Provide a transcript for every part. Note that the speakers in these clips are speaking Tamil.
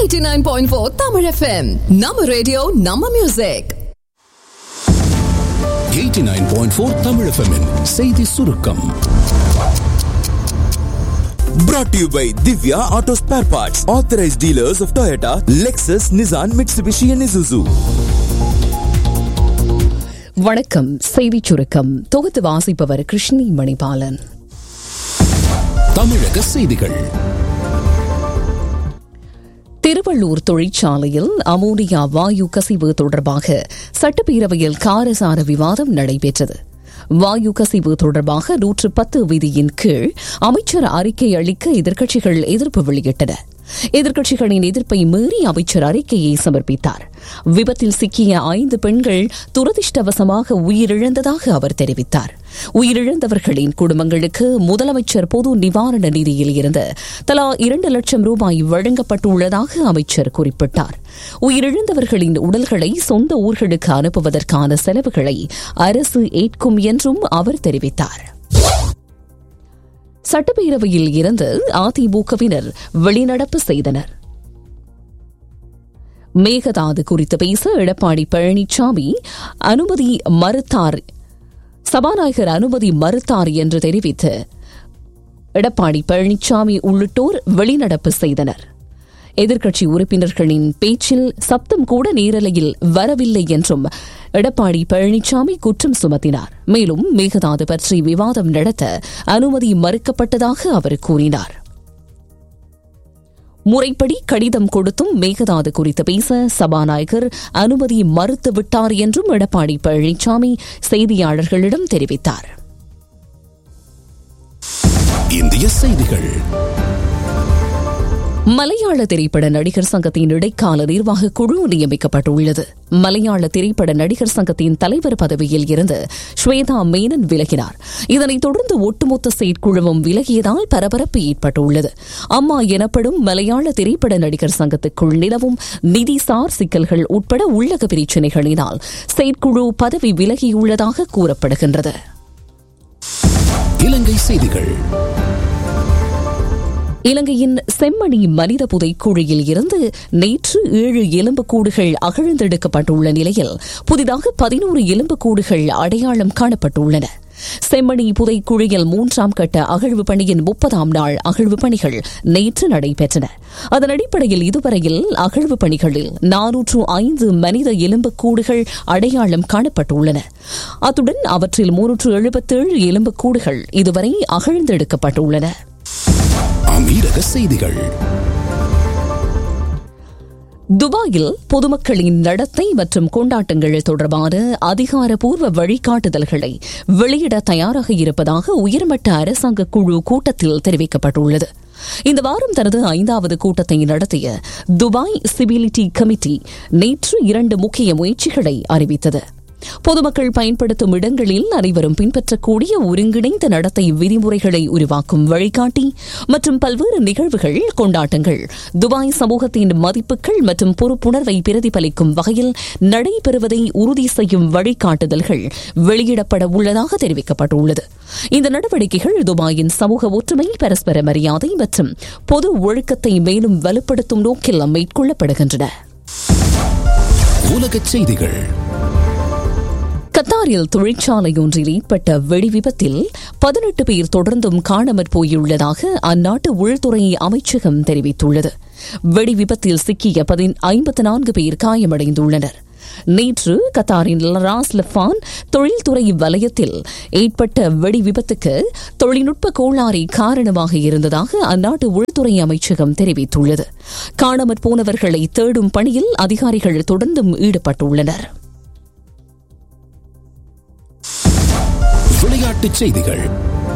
89.4 Tamil FM. Nama radio, Nama music. 89.4 Tamil எஃப்எம்மின் செய்தி சுருக்கம் Brought to you by Divya Auto Spare Parts, authorized dealers of Toyota, Lexus, Nissan, Mitsubishi, and Isuzu. வணக்கம் செய்திச் சுருக்கம் தொகுத்து வாசிப்பவர் கிருஷ்ணி மணிபாலன் தமிழக செய்திகள் திருவள்ளூர் தொழிற்சாலையில் அமோனியா வாயு கசிவு தொடர்பாக சட்டப்பேரவையில் காரசார விவாதம் நடைபெற்றது வாயு கசிவு தொடர்பாக நூற்று பத்து விதியின் கீழ் அமைச்சர் அறிக்கை அளிக்க எதிர்க்கட்சிகள் எதிர்ப்பு வெளியிட்டன எதிர்க்கட்சிகளின் எதிர்ப்பை மீறி அமைச்சர் அறிக்கையை சமர்ப்பித்தார் விபத்தில் சிக்கிய ஐந்து பெண்கள் துரதிருஷ்டவசமாக உயிரிழந்ததாக அவர் தெரிவித்தார் உயிரிழந்தவர்களின் குடும்பங்களுக்கு முதலமைச்சர் பொது நிவாரண நிதியில் இருந்து தலா இரண்டு லட்சம் ரூபாய் வழங்கப்பட்டுள்ளதாக அமைச்சர் குறிப்பிட்டார் உயிரிழந்தவர்களின் உடல்களை சொந்த ஊர்களுக்கு அனுப்புவதற்கான செலவுகளை அரசு ஏற்கும் என்றும் அவர் தெரிவித்தார் சட்டப்பேரவையில் இருந்து அதிமுகவினர் வெளிநடப்பு செய்தனர் மேகதாது குறித்து பேச எடப்பாடி பழனிசாமி அனுமதி மறுத்தார் சபாநாயகர் அனுமதி மறுத்தார் என்று தெரிவித்து எடப்பாடி பழனிசாமி உள்ளிட்டோர் வெளிநடப்பு செய்தனர் எதிர்க்கட்சி உறுப்பினர்களின் பேச்சில் சப்தம் கூட நேரலையில் வரவில்லை என்றும் எடப்பாடி பழனிசாமி குற்றம் சுமத்தினார் மேலும் மேகதாது பற்றி விவாதம் நடத்த அனுமதி மறுக்கப்பட்டதாக அவர் கூறினார் முறைப்படி கடிதம் கொடுத்தும் மேகதாது குறித்து பேச சபாநாயகர் அனுமதி மறுத்துவிட்டார் என்றும் எடப்பாடி பழனிசாமி செய்தியாளர்களிடம் தெரிவித்தார் இந்திய செய்திகள் மலையாள திரைப்பட நடிகர் சங்கத்தின் இடைக்கால நிர்வாக குழு நியமிக்கப்பட்டுள்ளது மலையாள திரைப்பட நடிகர் சங்கத்தின் தலைவர் பதவியில் இருந்து ஸ்வேதா மேனன் விலகினார் இதனைத் தொடர்ந்து ஒட்டுமொத்த செயற்குழுவும் விலகியதால் பரபரப்பு ஏற்பட்டுள்ளது அம்மா எனப்படும் மலையாள திரைப்பட நடிகர் சங்கத்துக்குள் நிலவும் நிதிசார் சிக்கல்கள் உட்பட உள்ளக பிரச்சினைகளினால் செயற்குழு பதவி விலகியுள்ளதாக கூறப்படுகின்றது இலங்கை செய்திகள் இலங்கையின் செம்மணி மனித புதைக்குழியில் இருந்து நேற்று ஏழு எலும்புக்கூடுகள் அகழ்ந்தெடுக்கப்பட்டுள்ள நிலையில் புதிதாக பதினோரு எலும்புக்கூடுகள் அடையாளம் காணப்பட்டுள்ளன செம்மணி புதைக்குழியில் மூன்றாம் கட்ட அகழ்வு பணியின் முப்பதாம் நாள் அகழ்வு பணிகள் நேற்று நடைபெற்றன அதன் அடிப்படையில் இதுவரையில் அகழ்வு பணிகளில் நானூற்று ஐந்து மனித எலும்புக்கூடுகள் அடையாளம் காணப்பட்டுள்ளன அத்துடன் அவற்றில் முன்னூற்று எழுபத்தேழு எலும்புக்கூடுகள் இதுவரை அகழ்ந்தெடுக்கப்பட்டுள்ளன அமீரக செய்திகள் துபாயில் பொதுமக்களின் நடத்தை மற்றும் கொண்டாட்டங்கள் தொடர்பான அதிகாரப்பூர்வ வழிகாட்டுதல்களை வெளியிட தயாராக இருப்பதாக உயர்மட்ட அரசாங்க குழு கூட்டத்தில் தெரிவிக்கப்பட்டுள்ளது இந்த வாரம் தனது ஐந்தாவது கூட்டத்தை நடத்திய துபாய் சிவிலிட்டி கமிட்டி நேற்று இரண்டு முக்கிய முயற்சிகளை அறிவித்தது பொதுமக்கள் பயன்படுத்தும் இடங்களில் அனைவரும் பின்பற்றக்கூடிய ஒருங்கிணைந்த நடத்தை விதிமுறைகளை உருவாக்கும் வழிகாட்டி மற்றும் பல்வேறு நிகழ்வுகள் கொண்டாட்டங்கள் துபாய் சமூகத்தின் மதிப்புகள் மற்றும் பொறுப்புணர்வை பிரதிபலிக்கும் வகையில் நடைபெறுவதை உறுதி செய்யும் வழிகாட்டுதல்கள் வெளியிடப்பட உள்ளதாக தெரிவிக்கப்பட்டுள்ளது இந்த நடவடிக்கைகள் துபாயின் சமூக ஒற்றுமை பரஸ்பர மரியாதை மற்றும் பொது ஒழுக்கத்தை மேலும் வலுப்படுத்தும் நோக்கில் மேற்கொள்ளப்படுகின்றன உலகச் செய்திகள் கத்தாரில் தொழிற்சாலை ஒன்றில் ஏற்பட்ட வெடி விபத்தில் பதினெட்டு பேர் தொடர்ந்தும் காணாமற் போயுள்ளதாக அந்நாட்டு உள்துறை அமைச்சகம் தெரிவித்துள்ளது வெடி விபத்தில் சிக்கிய ஐம்பத்து நான்கு பேர் காயமடைந்துள்ளனர் நேற்று கத்தாரின் ராஸ் லஃபான் தொழில்துறை வலயத்தில் ஏற்பட்ட வெடி விபத்துக்கு தொழில்நுட்ப கோளாறு காரணமாக இருந்ததாக அந்நாட்டு உள்துறை அமைச்சகம் தெரிவித்துள்ளது காணாமற் போனவர்களை தேடும் பணியில் அதிகாரிகள் தொடர்ந்தும் ஈடுபட்டுள்ளனர் விளையாட்டுச் செய்திகள்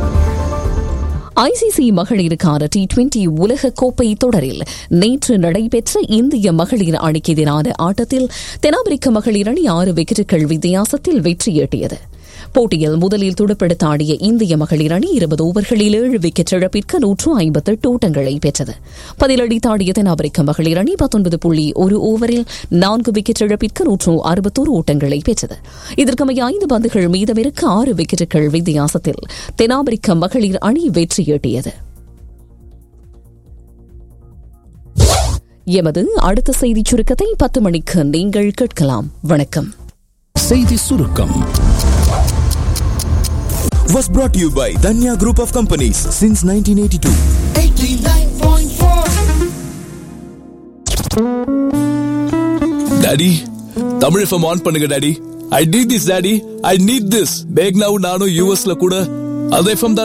ஐசிசி மகளிருக்கான டி டுவெண்டி உலக கோப்பை தொடரில் நேற்று நடைபெற்ற இந்திய மகளிர் அணிக்கு எதிரான ஆட்டத்தில் தென்னாப்பிரிக்க மகளிர் அணி ஆறு விக்கெட்டுகள் வித்தியாசத்தில் வெற்றியீட்டியது போட்டியில் முதலில் துடுப்படுத்த ஆடிய இந்திய மகளிர் அணி இருபது ஓவர்களில் ஏழு விக்கெட் இழப்பிற்கு நூற்று ஐம்பத்தெட்டு ஓட்டங்களை பெற்றது பதிலடி தாடிய தென்னாப்பிரிக்க மகளிர் அணி பத்தொன்பது புள்ளி ஒரு ஓவரில் நான்கு விக்கெட் இழப்பிற்கு நூற்று அறுபத்தோரு ஓட்டங்களை பெற்றது இதற்கமைய ஐந்து பந்துகள் மீதமிருக்க ஆறு விக்கெட்டுகள் வித்தியாசத்தில் தென்னாப்பிரிக்க மகளிர் அணி வெற்றியீட்டியது எமது அடுத்த செய்திச் சுருக்கத்தை பத்து மணிக்கு நீங்கள் கேட்கலாம் வணக்கம் செய்தி சுருக்கம் Was brought to you by Danya Group of Companies since 1982. Daddy Tamil FM on பண்ணுங்க daddy I need this daddy I need this பேக்னாவும் நானும் யூஎஸ்ல கூட அது எஃப்எம் தான்